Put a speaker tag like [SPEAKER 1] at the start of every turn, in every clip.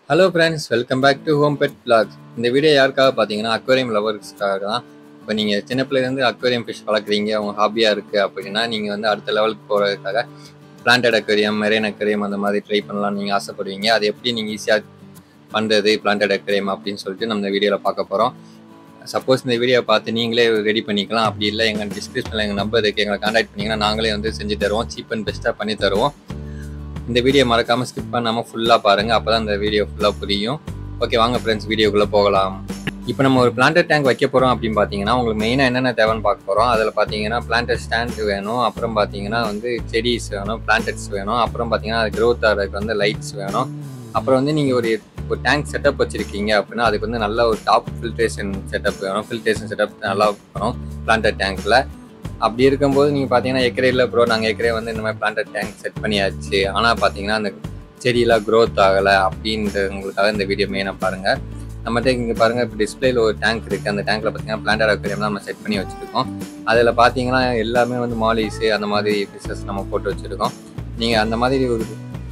[SPEAKER 1] hello friends welcome back to home pet blocks இந்த video யாருக்காக பார்த்தீங்கன்னா அக்வேரியம் லவர்ஸ்க்காக தான் இப்போ நீங்கள் சின்ன பிள்ளைலேருந்து அக்வேரியம் ஃபிஷ் வளர்க்குறீங்க உங்கள் ஹாபியாக இருக்குது அப்படின்னா நீங்கள் வந்து அடுத்த லெவலுக்கு போகிறதுக்காக பிளான்டட் அக்வேரியம் மெரேன் அக்வேரியம் அந்த மாதிரி ட்ரை பண்ணலாம் நீங்கள் ஆசைப்படுவீங்க அது எப்படி நீங்கள் ஈஸியாக பண்ணுறது பிளான்டட் அக்வேரியம் அப்படின்னு சொல்லிட்டு நம்ம இந்த வீடியோவில் பார்க்க போகிறோம் சப்போஸ் இந்த வீடியோ பார்த்து நீங்களே ரெடி பண்ணிக்கலாம் அப்படி இல்லை எங்கள் டிஸ்கிரிப்ஷனில் எங்கள் நம்பர் இருக்குது எங்களை கான்டாக்ட் பண்ணிங்கன்னா நாங்களே வந்து செஞ்சு தருவோம் சீப் அண்ட் பெஸ்ட்டாக பண்ணி தருவோம் இந்த வீடியோ மறக்காமல் ஸ்கிப் பண்ணாமல் ஃபுல்லாக பாருங்கள் அப்போ தான் இந்த வீடியோ ஃபுல்லாக புரியும் ஓகே வாங்க ஃப்ரெண்ட்ஸ் வீடியோக்குள்ளே போகலாம் இப்போ நம்ம ஒரு பிளான்டர் டேங்க் வைக்க போகிறோம் அப்படின்னு பார்த்தீங்கன்னா உங்களுக்கு மெயினாக என்னென்ன தேவைன்னு பார்க்க போகிறோம் அதில் பார்த்தீங்கன்னா பிளான்டர் ஸ்டாண்ட் வேணும் அப்புறம் பார்த்தீங்கன்னா வந்து செடிஸ் வேணும் பிளான்டட்ஸ் வேணும் அப்புறம் பார்த்தீங்கன்னா அது க்ரோத் ஆகிறதுக்கு வந்து லைட்ஸ் வேணும் அப்புறம் வந்து நீங்கள் ஒரு ஒரு டேங்க் செட்டப் வச்சுருக்கீங்க அப்படின்னா அதுக்கு வந்து நல்ல ஒரு டாப் ஃபில்ட்ரேஷன் செட்டப் வேணும் ஃபில்ட்ரேஷன் செட்டப் நல்லா வேணும் பிளான்டர் டேங்க்கில் அப்படி இருக்கும்போது நீங்கள் பார்த்தீங்கன்னா எக்கரே இல்லை ப்ரோ நாங்கள் எக்கரே வந்து இந்த மாதிரி பிளான்டட் டேங்க் செட் பண்ணியாச்சு ஆனால் பார்த்தீங்கன்னா அந்த செடியெல்லாம் க்ரோத் ஆகலை அப்படின்றவங்களுக்காக இந்த வீடியோ மெயினாக பாருங்கள் நம்மகிட்ட இங்கே பாருங்கள் இப்போ டிஸ்பிளேல ஒரு டேங்க் இருக்குது அந்த டேங்க்கில் பார்த்தீங்கன்னா பிளான்டட் அக்வேரியம் தான் நம்ம செட் பண்ணி வச்சுருக்கோம் அதில் பார்த்தீங்கன்னா எல்லாமே வந்து மாலிஸு அந்த மாதிரி ஃபிஷஸ் நம்ம போட்டு வச்சுருக்கோம் நீங்கள் அந்த மாதிரி ஒரு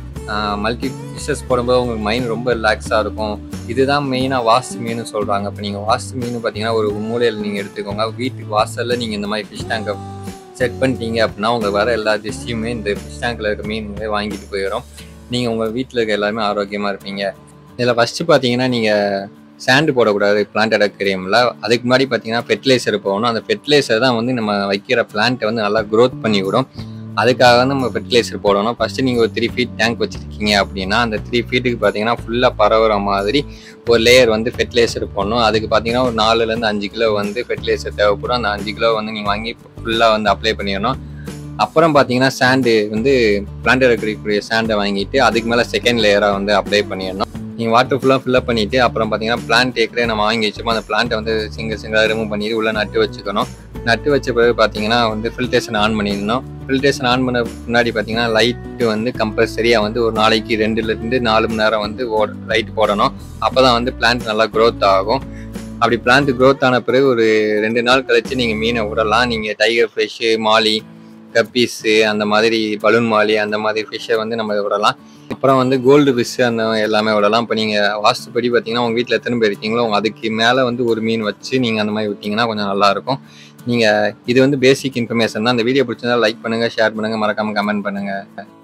[SPEAKER 1] மல்டி ஃபிஷஸ் போடும்போது உங்களுக்கு மைண்ட் ரொம்ப ரிலாக்ஸாக இருக்கும் இதுதான் மெயினாக வாஸ்ட் மீன் சொல்கிறாங்க இப்போ நீங்கள் வாஸ்ட் மீன் பார்த்தீங்கன்னா ஒரு மூலையில் நீங்கள் எடுத்துக்கோங்க வீட்டுக்கு வாசலில் நீங்கள் இந்த மாதிரி ஃபிஷ் டேங்கை செட் பண்ணிட்டீங்க அப்படின்னா உங்களுக்கு வர எல்லா டிஷ்ஷுமே இந்த ஃபிஷ் டேங்கில் இருக்க மீன் வாங்கிட்டு போயிடும் நீங்கள் உங்கள் வீட்டில் இருக்க எல்லாருமே ஆரோக்கியமாக இருப்பீங்க இதில் ஃபஸ்ட்டு பார்த்தீங்கன்னா நீங்கள் சாண்டு போடக்கூடாது பிளான்டட் அக்வேரியமில் அதுக்கு முன்னாடி பார்த்தீங்கன்னா ஃபெர்டிலைசர் போகணும் அந்த ஃபெர்டிலைசர் தான் வந்து நம்ம வைக்கிற பிளான்ட்டை வந்து நல்லா க்ரோத் பண்ணி விடும் அதுக்காக வந்து நம்ம ஃபெர்டிலைசர் போடணும் ஃபஸ்ட்டு நீங்கள் ஒரு த்ரீ ஃபீட் டேங்க் வச்சுருக்கீங்க அப்படின்னா அந்த த்ரீ ஃபீட்டுக்கு பார்த்தீங்கன்னா ஃபுல்லாக பரவுற மாதிரி ஒரு லேயர் வந்து ஃபெர்டிலைசர் போடணும் அதுக்கு பார்த்தீங்கன்னா ஒரு நாலுலேருந்து அஞ்சு கிலோ வந்து ஃபெர்டிலைசர் தேவைப்படும் அந்த அஞ்சு கிலோ வந்து நீங்கள் வாங்கி ஃபுல்லாக வந்து அப்ளை பண்ணிடணும் அப்புறம் பார்த்தீங்கன்னா சாண்டு வந்து பிளான்டர் இருக்கக்கூடிய சாண்டை வாங்கிட்டு அதுக்கு மேலே செகண்ட் லேயராக வந்து அப்ளை பண்ணிடணும் நீங்கள் வாட்டர் ஃபுல்லாக ஃபில்லப் பண்ணிவிட்டு அப்புறம் பார்த்தீங்கன்னா பிளான்ட் ஏக்கரே நம்ம வாங்கி வச்சோமோ அந்த பிளான்ட்டை வந்து சிங்கிள் சிங்கிளாக ரிமூவ் பண்ணிட்டு உள்ளே நட்டு வச்சுக்கணும் நட்டு வச்ச பிறகு பார்த்தீங்கன்னா வந்து ஃபில்ட்ரேஷன் ஆன் பண்ணிடணும் ஃபில்ட்ரேஷன் ஆன் பண்ண முன்னாடி பார்த்தீங்கன்னா லைட்டு வந்து கம்பல்சரியாக வந்து ஒரு நாளைக்கு ரெண்டுலேருந்து நாலு மணி நேரம் வந்து ஓட லைட் போடணும் அப்போ தான் வந்து பிளான்ட் நல்லா க்ரோத் ஆகும் அப்படி பிளான்ட் க்ரோத் ஆன பிறகு ஒரு ரெண்டு நாள் கழிச்சு நீங்கள் மீனை விடலாம் நீங்கள் டைகர் ஃபிஷ்ஷு மாலி கப்பீஸு அந்த மாதிரி பலூன் மாலி அந்த மாதிரி ஃபிஷ்ஷை வந்து நம்ம விடலாம் அப்புறம் வந்து கோல்டு ஃபிஷ் அந்த எல்லாமே விடலாம் இப்போ நீங்கள் வாஸ்துப்படி பார்த்தீங்கன்னா உங்கள் வீட்டில் எத்தனை பேர் இருக்கீங்களோ அதுக்கு மேலே வந்து ஒரு மீன் வச்சு நீங்கள் அந்த மாதிரி விட்டிங்கன்னா கொஞ்சம் நல்லாயிருக்கும் நீங்கள் இது வந்து பேசிக் இன்ஃபர்மேஷன் தான் அந்த வீடியோ பிடிச்சிருந்தா லைக் பண்ணுங்கள் ஷேர் பண்ணுங்கள் மறக்காமல் கமெண்ட் பண்ணுங்கள்